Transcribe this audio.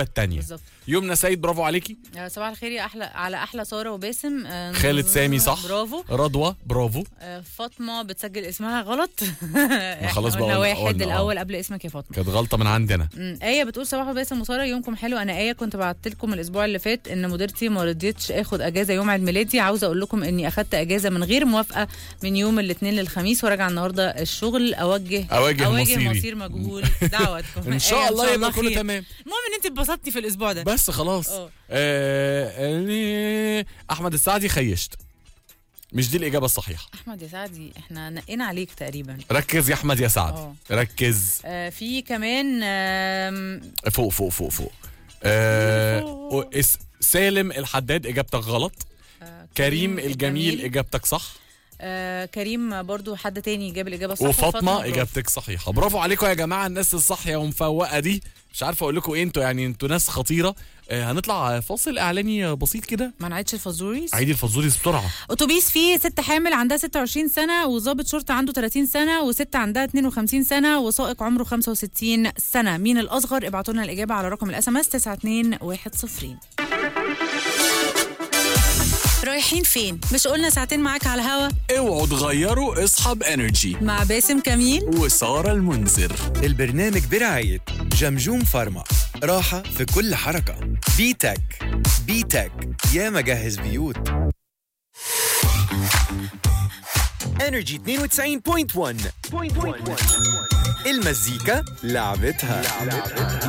التانية بالظبط يمنى سيد برافو عليكي آه، صباح الخير يا احلى على احلى ساره وباسم آه، خالد سامي صح برافو رضوى برافو آه، فاطمه بتسجل اسمها غلط خلاص بقى قلنا قلنا- واحد قلنا، آه. الاول قبل اسمك يا فاطمه كانت غلطة من عندنا مم. آية بتقول صباح باسم وسارة يومكم حلو أنا آية كنت بعت لكم الأسبوع اللي فات إن مديرتي ما رضيتش آخد أجازة يوم عيد ميلادي عاوزة أقول لكم إني أخدت أجازة من غير موافقة من يوم الاثنين للخميس وراجع النهاردة الشغل أوجه أواجه مصيري. مصير مجهول دعوتكم ان شاء آية، الله يبقى كله خير. تمام المهم إن أنت اتبسطتي في الأسبوع ده بس خلاص اه. آه يعني احمد السعدي خيشت مش دي الاجابه الصحيحه أحمد يا سعدي إحنا نقينا عليك تقريبا ركز يا احمد يا سعد اه. ركز آه في كمان آم، فوق فوق فوق فوق آه اس- سالم الحداد اجابتك غلط آه، كريم الجميل اجابتك صح آه كريم برضو حد تاني جاب الإجابة الصح وفاطمه برافو. اجابتك صحيحه برافو عليكم يا جماعه الناس الصحيه ومفوقه دي مش عارف اقول لكم ايه انتوا يعني انتوا ناس خطيره آه هنطلع فاصل اعلاني بسيط كده ما نعيدش الفازوريز عيدي الفزوري بسرعه اتوبيس فيه ست حامل عندها 26 سنه وظابط شرطه عنده 30 سنه وست عندها 52 سنه وسائق عمره 65 سنه مين الاصغر ابعتوا لنا الاجابه على رقم الاس ام اس 92110 رايحين فين مش قلنا ساعتين معاك على الهوا اوعوا تغيروا اصحاب انرجي مع باسم كميل وسارة المنذر البرنامج برعاية جمجوم فارما راحة في كل حركة بيتك بيتك يا مجهز بيوت انرجي 92.1 المزيكا لعبتها